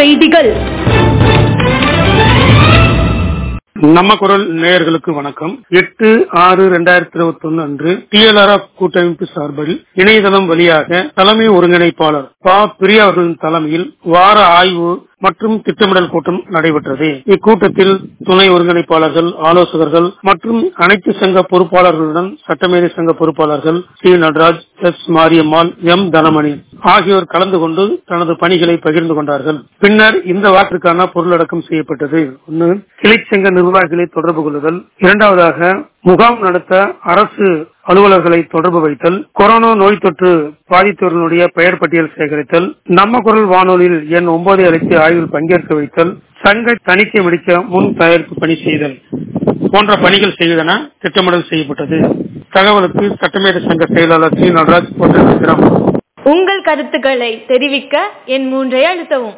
செய்திகள் நம்ம குரல் நேயர்களுக்கு வணக்கம் எட்டு ஆறு ரெண்டாயிரத்தி இருபத்தி ஒன்னு அன்று டிஎல்ஆர்எஃப் கூட்டமைப்பு சார்பில் இணையதளம் வழியாக தலைமை ஒருங்கிணைப்பாளர் பா பிரியா அவர்களின் தலைமையில் வார ஆய்வு மற்றும் திட்டமிடல் கூட்டம் நடைபெற்றது இக்கூட்டத்தில் துணை ஒருங்கிணைப்பாளர்கள் ஆலோசகர்கள் மற்றும் அனைத்து சங்க பொறுப்பாளர்களுடன் சட்டமேதை சங்க பொறுப்பாளர்கள் C Natraj S Mariammal M Dhanamani ஆகியோர் கலந்து கொண்டு தனது பணிகளை பகிர்ந்து கொண்டார்கள் பின்னர் இந்த வாக்கிற்கான பொருளடக்கம் செய்யப்பட்டது ஒன்று கிளைச்சங்க நிர்வாகிகளை தொடர்பு கொள்ளுதல் இரண்டாவதாக முகாம் நடத்த அரசு அலுவலர்களை தொடர்பு வைத்தல் கொரோனா நோய் தொற்று பாதித்தவர்களுடைய பெயர் பட்டியல் சேகரித்தல் நம்ம குரல் வானொலியில் எண் ஒன்பதை அழைத்து ஆய்வில் பங்கேற்க வைத்தல் சங்க தணிக்கை முடிக்க முன் தயாரிப்பு பணி செய்தல் போன்ற பணிகள் செய்வதென திட்டமிடல் செய்யப்பட்டது தகவலுக்கு சட்டமேத சங்க செயலாளர் சி நடராஜ் போன்ற உங்கள் கருத்துக்களை தெரிவிக்க என் மூன்றை அழுத்தவும்